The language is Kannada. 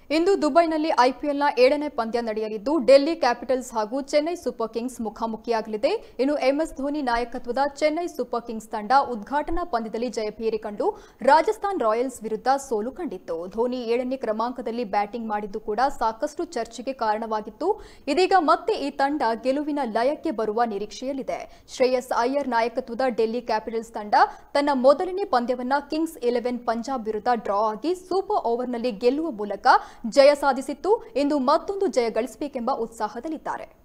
ಇಂದು ದುಬೈನಲ್ಲಿ ಐಪಿಎಲ್ನ ಏಳನೇ ಪಂದ್ಯ ನಡೆಯಲಿದ್ದು ಡೆಲ್ಲಿ ಕ್ಯಾಪಿಟಲ್ಸ್ ಹಾಗೂ ಚೆನ್ನೈ ಸೂಪರ್ ಕಿಂಗ್ಸ್ ಮುಖಾಮುಖಿಯಾಗಲಿದೆ ಇನ್ನು ಎಂಎಸ್ ಧೋನಿ ನಾಯಕತ್ವದ ಚೆನ್ನೈ ಸೂಪರ್ ಕಿಂಗ್ಸ್ ತಂಡ ಉದ್ಘಾಟನಾ ಪಂದ್ಯದಲ್ಲಿ ಜಯಭೇರಿ ಕಂಡು ರಾಜಸ್ಥಾನ್ ರಾಯಲ್ಸ್ ವಿರುದ್ಧ ಸೋಲು ಕಂಡಿತ್ತು ಧೋನಿ ಏಳನೇ ಕ್ರಮಾಂಕದಲ್ಲಿ ಬ್ಯಾಟಿಂಗ್ ಮಾಡಿದ್ದು ಕೂಡ ಸಾಕಷ್ಟು ಚರ್ಚೆಗೆ ಕಾರಣವಾಗಿತ್ತು ಇದೀಗ ಮತ್ತೆ ಈ ತಂಡ ಗೆಲುವಿನ ಲಯಕ್ಕೆ ಬರುವ ನಿರೀಕ್ಷೆಯಲ್ಲಿದೆ ಶ್ರೇಯಸ್ ಅಯ್ಯರ್ ನಾಯಕತ್ವದ ಡೆಲ್ಲಿ ಕ್ಯಾಪಿಟಲ್ಸ್ ತಂಡ ತನ್ನ ಮೊದಲನೇ ಪಂದ್ಯವನ್ನ ಕಿಂಗ್ಸ್ ಇಲೆವೆನ್ ಪಂಜಾಬ್ ವಿರುದ್ಧ ಡ್ರಾ ಆಗಿ ಸೂಪರ್ ಓವರ್ನಲ್ಲಿ ಗೆಲ್ಲುವ ಮೂಲಕ ಜಯ ಸಾಧಿಸಿತ್ತು ಇಂದು ಮತ್ತೊಂದು ಜಯ ಗಳಿಸಬೇಕೆಂಬ ಉತ್ಸಾಹದಲ್ಲಿದ್ದಾರೆ